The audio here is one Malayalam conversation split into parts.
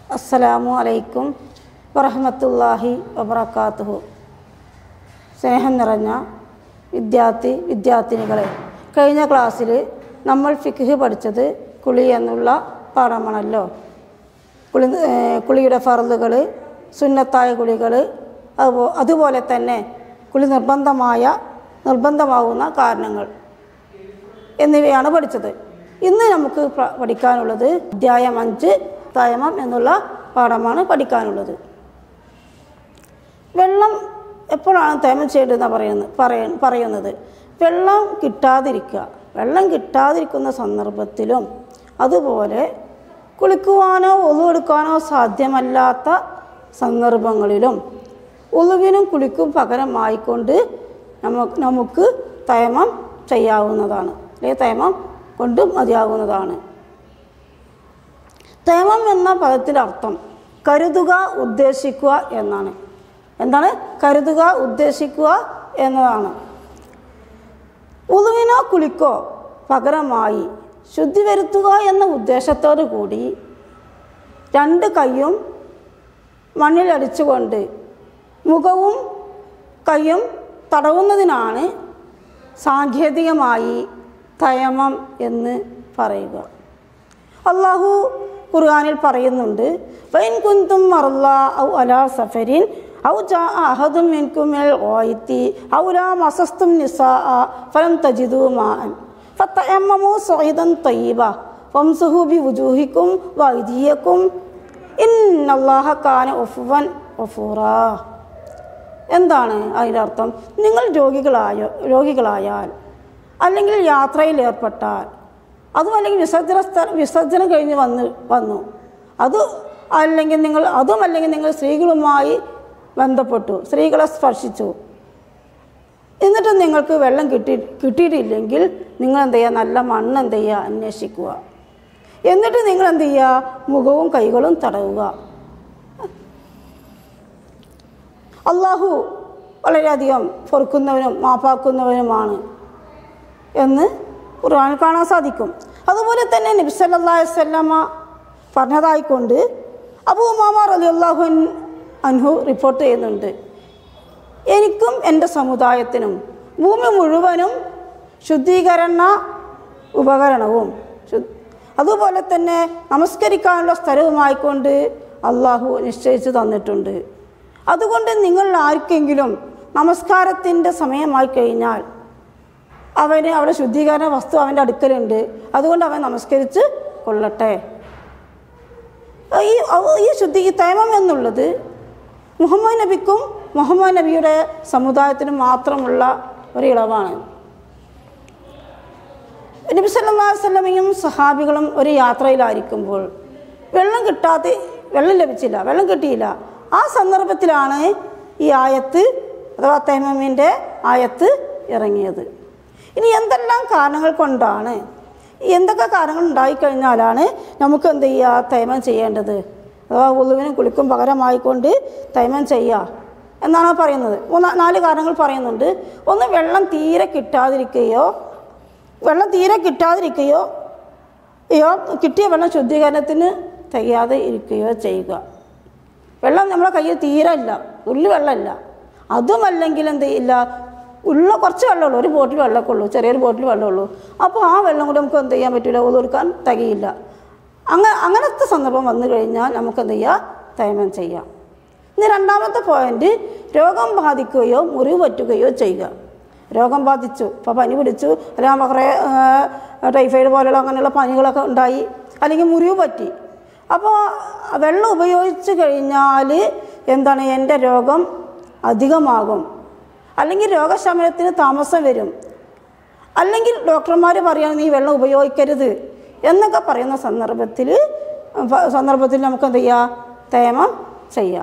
അസ്സലാമു അലൈക്കും വറഹമത്തല്ലാഹി വബർക്കാത്തുഹു സ്നേഹം നിറഞ്ഞ വിദ്യാർത്ഥി വിദ്യാർത്ഥിനികളെ കഴിഞ്ഞ ക്ലാസ്സിൽ നമ്മൾ ഫിഖ് പഠിച്ചത് കുളി എന്നുള്ള പാഠമാണല്ലോ കുളി ഏർ കുളിയുടെ ഫറലുകൾ സുന്നത്തായ കുളികൾ അതുപോ അതുപോലെ തന്നെ കുളി നിർബന്ധമായ നിർബന്ധമാകുന്ന കാരണങ്ങൾ എന്നിവയാണ് പഠിച്ചത് ഇന്ന് നമുക്ക് പ- പഠിക്കാനുള്ളത് അധ്യായം അഞ്ച് തയമം എന്നുള്ള പാഠമാണ് പഠിക്കാനുള്ളത് വെള്ളം എപ്പോഴാണ് തയമം ചെയ്യേണ്ടതെന്ന് പറയുന്നത് പറയ പറയുന്നത് വെള്ളം കിട്ടാതിരിക്കുക വെള്ളം കിട്ടാതിരിക്കുന്ന സന്ദർഭത്തിലും അതുപോലെ കുളിക്കുവാനോ ഒതുവെടുക്കാനോ സാധ്യമല്ലാത്ത സന്ദർഭങ്ങളിലും ഉളുവിനും കുളിക്കും പകരമായിക്കൊണ്ട് നമുക്ക് നമുക്ക് തയമം ചെയ്യാവുന്നതാണ് അല്ലെങ്കിൽ തയമം കൊണ്ട് മതിയാകുന്നതാണ് തയമം എന്ന പദത്തിൻ്റെ അർത്ഥം കരുതുക ഉദ്ദേശിക്കുക എന്നാണ് എന്താണ് കരുതുക ഉദ്ദേശിക്കുക എന്നതാണ് ഉളുവിനോ കുളിക്കോ പകരമായി ശുദ്ധി വരുത്തുക എന്ന ഉദ്ദേശത്തോടു കൂടി രണ്ട് കൈയും മണ്ണിലടിച്ചുകൊണ്ട് മുഖവും കൈയും തടവുന്നതിനാണ് സാങ്കേതികമായി തയമം എന്ന് പറയുക അള്ളാഹു ഖുർആനിൽ പറയുന്നുണ്ട് വൈൻ കുന്തും മറല്ല ഔ അലാ സഫരിൻ ഔ ജാ അഹദും മിൻകും മിനൽ ഗായിത്തി ഔ ലാ മസസ്തും നിസാഅ ഫലം തജിദു മാഅൻ ഫതയമ്മമു സഈദൻ തയ്യിബ വംസുഹു ബിവുജൂഹിക്കും വൈദിയക്കും ഇന്നല്ലാഹ കാന ഉഫുവൻ ഉഫൂറാ എന്താണ് അതിൻ്റെ അർത്ഥം നിങ്ങൾ രോഗികളായോ രോഗികളായാൽ അല്ലെങ്കിൽ യാത്രയിൽ ഏർപ്പെട്ടാൽ അതും അല്ലെങ്കിൽ വിസർജന സ്ഥ വിസർജനം കഴിഞ്ഞ് വന്ന് വന്നു അത് അല്ലെങ്കിൽ നിങ്ങൾ അതും അല്ലെങ്കിൽ നിങ്ങൾ സ്ത്രീകളുമായി ബന്ധപ്പെട്ടു സ്ത്രീകളെ സ്പർശിച്ചു എന്നിട്ട് നിങ്ങൾക്ക് വെള്ളം കിട്ടി കിട്ടിയിട്ടില്ലെങ്കിൽ നിങ്ങൾ എന്ത് ചെയ്യുക നല്ല മണ്ണ് എന്ത് ചെയ്യുക അന്വേഷിക്കുക എന്നിട്ട് നിങ്ങൾ എന്ത് ചെയ്യുക മുഖവും കൈകളും തടവുക അള്ളാഹു വളരെയധികം പൊറുക്കുന്നവനും മാപ്പാക്കുന്നവനുമാണ് എന്ന് ഖുർആനിൽ കാണാൻ സാധിക്കും അതുപോലെ തന്നെ നബി സല്ലല്ലാഹു അലൈഹി വസല്ലമ പറഞ്ഞതായിക്കൊണ്ട് അബൂ ഉമാമ റളിയല്ലാഹു അൻ- അൻഹു റിപ്പോർട്ട് ചെയ്യുന്നുണ്ട് എനിക്കും എൻ്റെ സമുദായത്തിനും ഭൂമി മുഴുവനും ശുദ്ധീകരണ ഉപകരണവും ശു- അതുപോലെ തന്നെ നമസ്കരിക്കാനുള്ള സ്ഥലവുമായിക്കൊണ്ട് അള്ളാഹു നിശ്ചയിച്ചു തന്നിട്ടുണ്ട് അതുകൊണ്ട് നിങ്ങൾ ആർക്കെങ്കിലും നമസ്കാരത്തിൻ്റെ സമയമായി കഴിഞ്ഞാൽ അവന് അവിടെ ശുദ്ധീകരണ വസ്തു അവൻ്റെ അടുക്കലുണ്ട് അതുകൊണ്ട് അവൻ നമസ്കരിച്ച് കൊള്ളട്ടെ ഈ അവ- ഈ ശുദ്ധി ഈ തേമം എന്നുള്ളത് മുഹമ്മദ് നബിക്കും മുഹമ്മദ് നബിയുടെ സമുദായത്തിനും മാത്രമുള്ള ഒരു ഇളവാണ് നബി സല്ലല്ലാഹു അലൈഹി വസല്ലമയും സഹാബികളും ഒരു യാത്രയിലായിരിക്കുമ്പോൾ വെള്ളം കിട്ടാതെ വെള്ളം ലഭിച്ചില്ല വെള്ളം കിട്ടിയില്ല ആ സന്ദർഭത്തിലാണ് ഈ ആയത്ത് അഥവാ തൈമമിൻ്റെ ആയത്ത് ഇറങ്ങിയത് ഇനി എന്തെല്ലാം കാരണങ്ങൾ കൊണ്ടാണ് എന്തൊക്കെ കാരണങ്ങൾ ഉണ്ടായിക്കഴിഞ്ഞാലാണ് നമുക്ക് എന്ത് ചെയ്യുക തൈമം ചെയ്യേണ്ടത് അഥവാ ഉളുവിനും കുളിക്കും പകരമായിക്കൊണ്ട് തൈമം ചെയ്യുക എന്നാണ് പറയുന്നത് മൂന്ന് നാല് കാരണങ്ങൾ പറയുന്നുണ്ട് ഒന്ന് വെള്ളം തീരെ കിട്ടാതിരിക്കുകയോ വെള്ളം തീരെ കിട്ടാതിരിക്കുകയോ യോ കിട്ടിയ വെള്ളം ശുദ്ധീകരണത്തിന് തികയാതെ ഇരിക്കുകയോ ചെയ്യുക വെള്ളം നമ്മളെ കയ്യിൽ തീരെ ഇല്ല ഉള്ളു വെള്ളമില്ല അതുമല്ലെങ്കിൽ എന്ത് ചെയ്യില്ല ഉള്ള കുറച്ച് വെള്ളമുള്ളൂ ഒരു ബോട്ടിൽ വെള്ളമൊക്കെ ഉള്ളൂ ചെറിയൊരു ബോട്ടിൽ വെള്ളമുള്ളൂ അപ്പോൾ ആ വെള്ളം കൂടി നമുക്ക് എന്ത് ചെയ്യാൻ പറ്റില്ല ഒതുക്കാൻ തികയില്ല അങ്ങനെ അങ്ങനത്തെ സന്ദർഭം വന്നു കഴിഞ്ഞാൽ നമുക്ക് എന്ത് ചെയ്യാം തേമം ചെയ്യാം ഇനി രണ്ടാമത്തെ പോയിന്റ് രോഗം ബാധിക്കുകയോ മുറിവ് പറ്റുകയോ ചെയ്യുക രോഗം ബാധിച്ചു ഇപ്പോൾ പനി പിടിച്ചു അല്ലെങ്കിൽ കുറേ ടൈഫോയിഡ് പോലെയുള്ള അങ്ങനെയുള്ള പനികളൊക്കെ ഉണ്ടായി അല്ലെങ്കിൽ മുറിവ് പറ്റി അപ്പോൾ വെള്ളം ഉപയോഗിച്ച് കഴിഞ്ഞാൽ എന്താണ് എൻ്റെ രോഗം അധികമാകും അല്ലെങ്കിൽ രോഗശമനത്തിന് താമസം വരും അല്ലെങ്കിൽ ഡോക്ടർമാർ പറയുകയാണ് നീ വെള്ളം ഉപയോഗിക്കരുത് എന്നൊക്കെ പറയുന്ന സന്ദർഭത്തിൽ സന്ദർഭത്തിൽ നമുക്ക് എന്ത് ചെയ്യാം തേമം ചെയ്യാം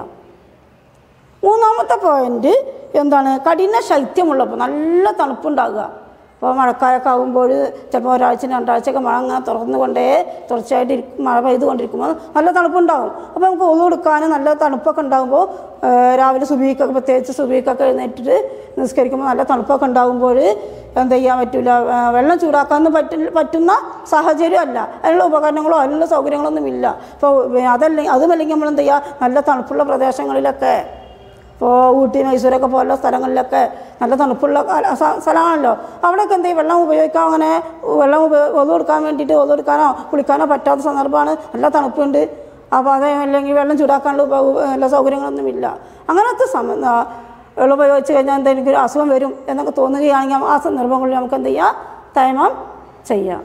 മൂന്നാമത്തെ പോയിന്റ് എന്താണ് കഠിന ശൈത്യമുള്ളപ്പോൾ നല്ല തണുപ്പുണ്ടാകുക അപ്പോൾ മഴക്കാലമൊക്കെ ആകുമ്പോൾ ചിലപ്പോൾ ഒരാഴ്ച രണ്ടാഴ്ചയൊക്കെ മഴ അങ്ങനെ തുറന്നുകൊണ്ടേ തുടർച്ചയായിട്ട് ഇരിക്കും മഴ പെയ്തുകൊണ്ടിരിക്കുമ്പോൾ നല്ല തണുപ്പുണ്ടാവും അപ്പോൾ നമുക്ക് ഒന്നു കൊടുക്കാനും നല്ല തണുപ്പൊക്കെ ഉണ്ടാകുമ്പോൾ ആ, രാവിലെ സുബീക്കൊക്കെ പ്രത്യേകിച്ച് സുബീക്കൊക്കെ എഴുന്നേറ്റിട്ട് നിസ്കരിക്കുമ്പോൾ നല്ല തണുപ്പൊക്കെ ഉണ്ടാകുമ്പോൾ എന്ത് ചെയ്യാൻ പറ്റില്ല വെള്ളം ചൂടാക്കാൻ പറ്റില്ല പറ്റുന്ന സാഹചര്യമല്ല അതിനുള്ള ഉപകരണങ്ങളോ അതിനുള്ള സൗകര്യങ്ങളൊന്നും ഇല്ല അപ്പോൾ അതല്ലെങ്കിൽ അതുമല്ലെങ്കിൽ നമ്മൾ എന്ത് ചെയ്യുക നല്ല തണുപ്പുള്ള പ്രദേശങ്ങളിലൊക്കെ ഇപ്പോൾ ഊട്ടി മൈസൂരൊക്കെ പോലുള്ള സ്ഥലങ്ങളിലൊക്കെ നല്ല തണുപ്പുള്ള കാല- സ- സ്ഥലമാണല്ലോ അവിടെയൊക്കെ എന്ത് ചെയ്യും വെള്ളം ഉപയോഗിക്കാൻ അങ്ങനെ വെള്ളം ഉപ- ഒതു കൊടുക്കാൻ വേണ്ടിയിട്ട് ഒതു കൊടുക്കാനോ കുളിക്കാനോ പറ്റാത്ത സന്ദർഭമാണ് നല്ല തണുപ്പുണ്ട് അപ്പോൾ അത് അല്ലെങ്കിൽ വെള്ളം ചൂടാക്കാനുള്ള ഉപ ഉപ- എല്ലാ സൗകര്യങ്ങളൊന്നുമില്ല അങ്ങനത്തെ സമ ആ, വെള്ളം ഉപയോഗിച്ച് കഴിഞ്ഞാൽ എന്തെങ്കിലും ഒരു അസുഖം വരും എന്നൊക്കെ തോന്നുകയാണെങ്കിൽ ആ സന്ദർഭങ്ങളിൽ നമുക്ക് എന്ത് ചെയ്യാം തൈമം ചെയ്യാം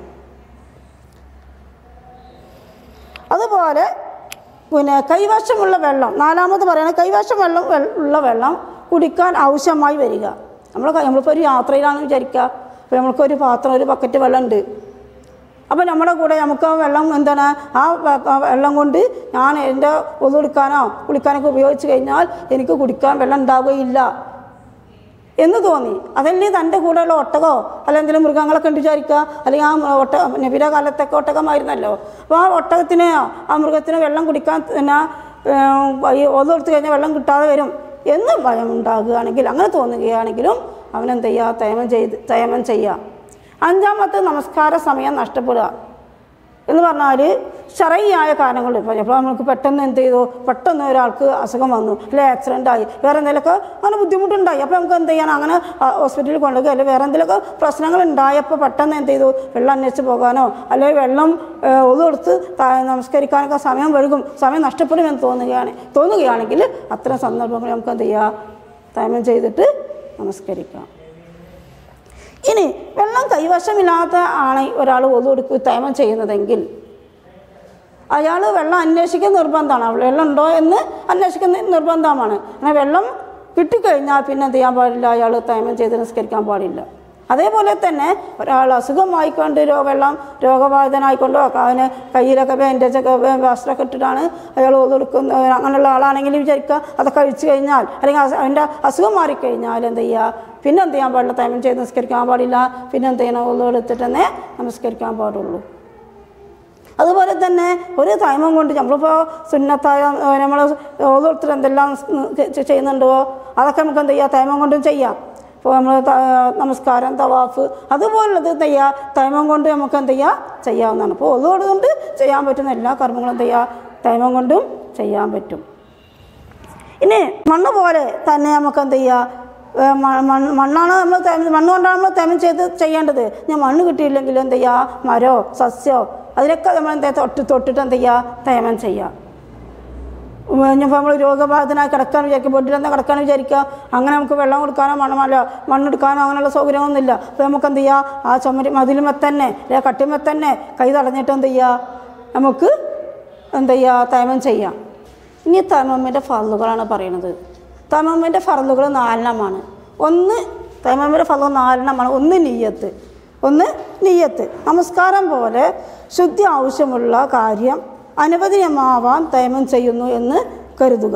അതുപോലെ പിന്നെ കൈവശമുള്ള വെള്ളം നാലാമത് പറയുന്നത് കൈവശം വെള്ളം വെൾ- ഉള്ള വെള്ളം കുടിക്കാൻ ആവശ്യമായി വരിക നമ്മൾ നമ്മളിപ്പോൾ ഒരു യാത്രയിലാണെന്ന് വിചാരിക്കുക അപ്പോൾ നമ്മൾക്കൊരു പാത്രം ഒരു ബക്കറ്റ് വെള്ളം ഉണ്ട് അപ്പോൾ നമ്മുടെ കൂടെ നമുക്ക് ആ വെള്ളം എന്താണ് ആ വെ- ആ വെള്ളം കൊണ്ട് ഞാൻ എൻ്റെ ഒതുടുക്കാനോ കുളിക്കാനൊക്കെ ഉപയോഗിച്ച് കഴിഞ്ഞാൽ എനിക്ക് കുടിക്കാൻ വെള്ളം ഉണ്ടാവുകയില്ല എന്ന് തോന്നി അതല്ലേ തൻ്റെ കൂടെയുള്ള ഒട്ടകോ അല്ല എന്തെങ്കിലും മൃഗങ്ങളൊക്കെ ഉണ്ട് വിചാരിക്കുക അല്ലെങ്കിൽ ആ മൃ- ഒട്ട നബിയുടെ കാലത്തൊക്കെ ഒട്ടകമായിരുന്നല്ലോ അപ്പോൾ ആ ഒട്ടകത്തിന് ആ മൃഗത്തിന് വെള്ളം കുടിക്കാൻ പിന്നെ ഒതെടുത്ത് കഴിഞ്ഞാൽ വെള്ളം കിട്ടാതെ വരും എന്ന് ഭയം ഉണ്ടാകുകയാണെങ്കിൽ അങ്ങനെ തോന്നുകയാണെങ്കിലും അവനെന്ത് ചെയ്യുക തയമം ചെയ്ത് തയമം ചെയ്യുക അഞ്ചാമത്തെ നമസ്കാര സമയം നഷ്ടപ്പെടുക എന്ന് പറഞ്ഞാൽ ശരയ്യായ കാരണങ്ങൾ ഇപ്പോൾ ഇപ്പോൾ നമുക്ക് പെട്ടെന്ന് എന്ത് ചെയ്തു പെട്ടെന്ന് ഒരാൾക്ക് അസുഖം വന്നു അല്ലെങ്കിൽ ആക്സിഡൻ്റ് ആയി വേറെ എന്തെങ്കിലുമൊക്കെ അങ്ങനെ ബുദ്ധിമുട്ടുണ്ടായി അപ്പോൾ നമുക്ക് എന്ത് ചെയ്യാൻ അങ്ങനെ ആ, ഹോസ്പിറ്റലിൽ കൊണ്ടുപോകുക അല്ലെങ്കിൽ വേറെ എന്തെങ്കിലുമൊക്കെ പ്രശ്നങ്ങൾ ഉണ്ടായപ്പോൾ പെട്ടെന്ന് എന്ത് ചെയ്തു വെള്ളം അന്വേഷിച്ച് പോകാനോ അല്ലെങ്കിൽ വെള്ളം ഒതുകൊടുത്ത് നമസ്കരിക്കാനൊക്കെ സമയം വഴുകും സമയം നഷ്ടപ്പെടുമെന്ന് തോന്നുകയാണ് തോന്നുകയാണെങ്കിൽ അത്തരം സന്ദർഭങ്ങളിൽ നമുക്ക് എന്ത് ചെയ്യുക തയമം ചെയ്തിട്ട് നമസ്കരിക്കാം ഇനി വെള്ളം കൈവശമില്ലാത്ത ആണ് ഒരാൾ ഒതുകൊടുക്കുക തയമം ചെയ്യുന്നതെങ്കിൽ അയാൾ വെള്ളം അന്വേഷിക്കുന്ന നിർബന്ധമാണ് അവിടെ വെള്ളം ഉണ്ടോ എന്ന് അന്വേഷിക്കുന്ന നിർബന്ധമാണ് അങ്ങനെ വെള്ളം കിട്ടിക്കഴിഞ്ഞാൽ പിന്നെ എന്ത് ചെയ്യാൻ പാടില്ല അയാൾ തയമം ചെയ്ത് നിസ്കരിക്കാൻ പാടില്ല അതേപോലെ തന്നെ ഒരാൾ അസുഖമായിക്കൊണ്ട് രോ വെള്ളം രോഗബാധിതനായിക്കൊണ്ടോ അവന് കയ്യിലൊക്കെ ബാൻഡേജൊക്കെ വസ്ത്രമൊക്കെ ഇട്ടിട്ടാണ് അയാൾ കൊടുക്കുന്ന അങ്ങനെയുള്ള ആളാണെങ്കിൽ വിചാരിക്കുക അതൊക്കെ കഴിച്ചു കഴിഞ്ഞാൽ അല്ലെങ്കിൽ അസ- അവൻ്റെ അസുഖം മാറിക്കഴിഞ്ഞാൽ എന്ത് ചെയ്യുക പിന്നെ എന്ത് ചെയ്യാൻ പാടില്ല തയമം ചെയ്ത് നിസ്കരിക്കാൻ പാടില്ല പിന്നെ എന്ത് ചെയ്യണം ഒന്നും എടുത്തിട്ട് തന്നെ നമസ്കരിക്കാൻ പാടുള്ളൂ അതുപോലെ തന്നെ ഒരു തൈമം കൊണ്ട് നമ്മളിപ്പോൾ സുന്നത്തായ നമ്മൾ ഓരോരുത്തർ എന്തെല്ലാം ചെ- ചെയ്യുന്നുണ്ടോ അതൊക്കെ നമുക്ക് എന്ത് ചെയ്യാം തൈമം കൊണ്ടും ചെയ്യാം ഇപ്പോൾ നമ്മൾ നമസ്കാരം തവാഫ് അതുപോലുള്ളത് എന്ത് ചെയ്യുക തൈമം കൊണ്ട് നമുക്ക് എന്ത് ചെയ്യുക ചെയ്യാവുന്നതാണ് അപ്പോൾ ഒന്നുകൊണ്ട് കൊണ്ട് ചെയ്യാൻ പറ്റുന്ന എല്ലാ കർമ്മങ്ങളും എന്ത് ചെയ്യുക തൈമം കൊണ്ടും ചെയ്യാൻ പറ്റും ഇനി മണ്ണ് പോലെ തന്നെ നമുക്ക് എന്ത് ചെയ്യുക ഏ, മ- മണ്ണ് മണ്ണാണ് നമ്മൾ തേമ- മണ്ണ് കൊണ്ടാണ് നമ്മൾ തേമം ചെയ്ത് ചെയ്യേണ്ടത് ഞാൻ മണ്ണ് കിട്ടിയില്ലെങ്കിൽ എന്ത് ചെയ്യുക മരോ സസ്യോ അതിലൊക്കെ നമ്മൾ എന്താ തൊട്ട് തൊട്ടിട്ട് എന്ത് ചെയ്യുക തേമം ചെയ്യുക ഇനിയിപ്പോൾ നമ്മൾ രോഗബാധിതനായി കിടക്കാൻ വിചാരിക്കും ബെഡിൽ എന്താ കിടക്കാൻ വിചാരിക്കുക അങ്ങനെ നമുക്ക് വെള്ളം കൊടുക്കാനോ മണ്ണമല്ല മണ്ണെടുക്കാനോ അങ്ങനെയുള്ള സൗകര്യമൊന്നുമില്ല അപ്പോൾ നമുക്ക് എന്ത് ചെയ്യുക ആ ചുമരി മതിലുമേ തന്നെ അല്ലെങ്കിൽ കട്ടിമേ തന്നെ കൈ തടഞ്ഞിട്ട് എന്ത് ചെയ്യുക നമുക്ക് എന്ത് ചെയ്യുക തേമം ചെയ്യാം ഇനി തമമ്മിൻ്റെ ഫറലുകളാണ് പറയുന്നത് തമമ്മിൻ്റെ ഫറലുകൾ നാലെണ്ണമാണ് ഒന്ന് തമമ്മിൻ്റെ ഫറലുകൾ നാലെണ്ണമാണ് ഒന്ന് നീയത്ത് ഒന്ന് നീയത്ത് നമസ്കാരം പോലെ ശുദ്ധി ആവശ്യമുള്ള കാര്യം അനുവദനീയമാവാൻ തയമം ചെയ്യുന്നു എന്ന് കരുതുക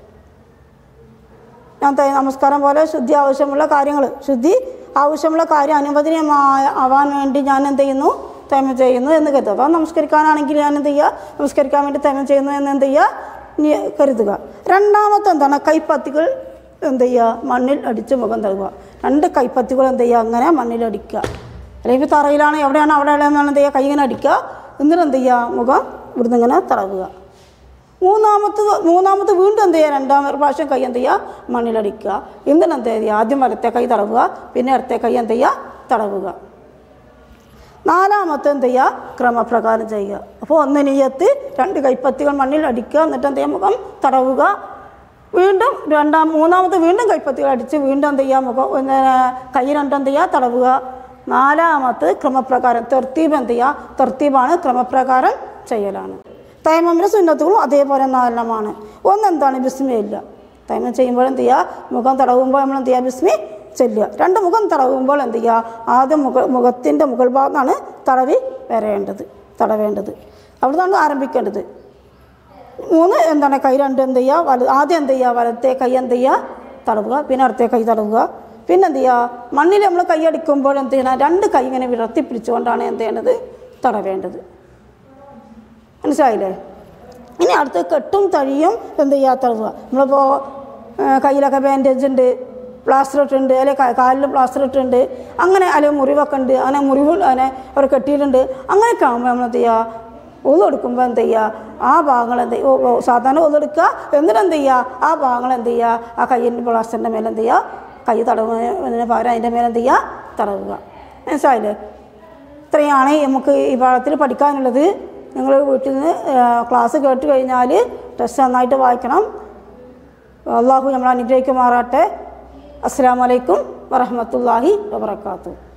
ഞാൻ തൈ നമസ്കാരം പോലെ ശുദ്ധി ആവശ്യമുള്ള കാര്യങ്ങൾ ശുദ്ധി ആവശ്യമുള്ള കാര്യം അനുവദനീയമായ ആവാൻ വേണ്ടി ഞാൻ എന്ത് ചെയ്യുന്നു തൈമം ചെയ്യുന്നു എന്ന് കരുതുക അപ്പോൾ നമസ്കരിക്കാനാണെങ്കിൽ ഞാൻ എന്ത് ചെയ്യുക നമസ്കരിക്കാൻ വേണ്ടി തൈമം ചെയ്യുന്നു എന്ന് എന്ത് ചെയ്യുക ഇനി കരുതുക രണ്ടാമത്തെ എന്താണ് കൈപ്പത്തികൾ എന്ത് ചെയ്യുക മണ്ണിൽ അടിച്ച് മുഖം തഴുകുക രണ്ട് കൈപ്പത്തികൾ എന്ത് ചെയ്യുക അങ്ങനെ മണ്ണിൽ അടിക്കുക അല്ലെങ്കിൽ തറയിലാണ് എവിടെയാണ് അവിടെ എന്നാണ് എന്ത് ചെയ്യുക കൈ ഇങ്ങനെ അടിക്കുക എന്നിട്ട് എന്ത് ചെയ്യുക മുഖം ഇവിടുന്ന് ഇങ്ങനെ തടവുക മൂന്നാമത്തെ മൂന്നാമത്തെ വീണ്ടും എന്ത് ചെയ്യുക രണ്ടാം പ്രാവശ്യം കൈ എന്ത് ചെയ്യുക മണ്ണിലടിക്കുക എന്നിട്ട് എന്ത് ചെയ്യുക ആദ്യം വലത്തെ കൈ തടവുക പിന്നെ ഇടത്തെ കൈ എന്ത് ചെയ്യുക തടവുക നാലാമത്തെ എന്ത് ചെയ്യുക ക്രമപ്രകാരം ചെയ്യുക അപ്പോൾ ഒന്ന് നെയ്യത്ത് രണ്ട് കൈപ്പത്തികൾ മണ്ണിൽ അടിക്കുക എന്നിട്ട് എന്ത് ചെയ്യുക മുഖം തടവുക വീണ്ടും രണ്ടാം മൂന്നാമത്തെ വീണ്ടും കൈപ്പത്തികൾ അടിച്ച് വീണ്ടും എന്ത് ചെയ്യുക മുഖം പിന്നെ കൈ രണ്ടും എന്ത് ചെയ്യുക തടവുക നാലാമത്തെ ക്രമപ്രകാരം തെർത്തീബ് എന്ത് ചെയ്യുക തെർത്തീബാണ് ക്രമപ്രകാരം ചെയ്യലാണ് തൈമമ്മിൻ്റെ സുന്നത്തുകളും അതേപോലെ നാലെണ്ണമാണ് ഒന്നെന്താണ് ബിസ്മി ഇല്ല തൈമം ചെയ്യുമ്പോൾ എന്ത് ചെയ്യുക മുഖം തടവുമ്പോൾ നമ്മൾ എന്ത് ചെയ്യുക ബിസ്മി ചെല്ലുക രണ്ട് മുഖം തടവുമ്പോൾ എന്ത് ചെയ്യുക ആദ്യം മുഖ മുഖത്തിൻ്റെ മുകൾ ഭാഗത്താണ് തടവി വരേണ്ടത് തടവേണ്ടത് അവിടുന്നാണ് ആരംഭിക്കേണ്ടത് മൂന്ന് എന്താണ് കൈ രണ്ട് എന്ത് ചെയ്യുക വല ആദ്യം എന്ത് ചെയ്യുക വലത്തെ കൈ എന്ത് ചെയ്യുക തടവുക പിന്നെ അടുത്ത കൈ തടവുക പിന്നെ എന്ത് ചെയ്യുക മണ്ണിൽ നമ്മൾ കൈയടിക്കുമ്പോൾ എന്ത് ചെയ്യണം രണ്ട് കൈ ഇങ്ങനെ വിടർത്തി പിടിച്ചുകൊണ്ടാണ് എന്ത് ചെയ്യേണ്ടത് തടവേണ്ടത് മനസ്സിലായില്ലേ ഇനി അടുത്ത് കെട്ടും തഴിയും എന്ത് ചെയ്യുക തടവുക നമ്മളിപ്പോൾ കയ്യിലൊക്കെ ബാൻഡേജ് ഉണ്ട് പ്ലാസ്റ്റർ ഇട്ടുണ്ട് അല്ലെങ്കിൽ കാലിൽ പ്ലാസ്റ്റർ ഇട്ടുണ്ട് അങ്ങനെ അല്ലെങ്കിൽ മുറിവൊക്കെ ഉണ്ട് അങ്ങനെ മുറിവ് അങ്ങനെ അവർ കെട്ടിയിട്ടുണ്ട് അങ്ങനെയൊക്കെ ആകുമ്പോൾ നമ്മൾ എന്ത് ചെയ്യുക ഒന്നെടുക്കുമ്പോൾ എന്ത് ചെയ്യുക ആ ഭാഗങ്ങൾ എന്ത് ചെയ്യ- ഓ ഓ സാധാരണ ഒന്നെടുക്കുക എന്നിട്ട് എന്ത് ചെയ്യുക ആ ഭാഗങ്ങൾ എന്ത് ചെയ്യുക ആ കയ്യിൻ്റെ പ്ലാസ്റ്ററിൻ്റെ മേലെ എന്ത് ചെയ്യുക കൈ തടവുന്നതിന് പകരം അതിൻ്റെ മേലെ എന്ത് ചെയ്യുക തടവുക മനസ്സിലായില്ലേ ഇത്രയാണ് നമുക്ക് ഈ പാഠത്തിൽ പഠിക്കാനുള്ളത് നിങ്ങൾ വീട്ടിൽ നിന്ന് ക്ലാസ് കേട്ട് കഴിഞ്ഞാൽ ടെസ്റ്റ് നന്നായിട്ട് വായിക്കണം അള്ളാഹു നമ്മൾ അനുഗ്രഹിക്കുമാറാട്ടെ അസ്സാം വലൈക്കും വറഹമത്തല്ലാഹി വാബർക്കാത്തു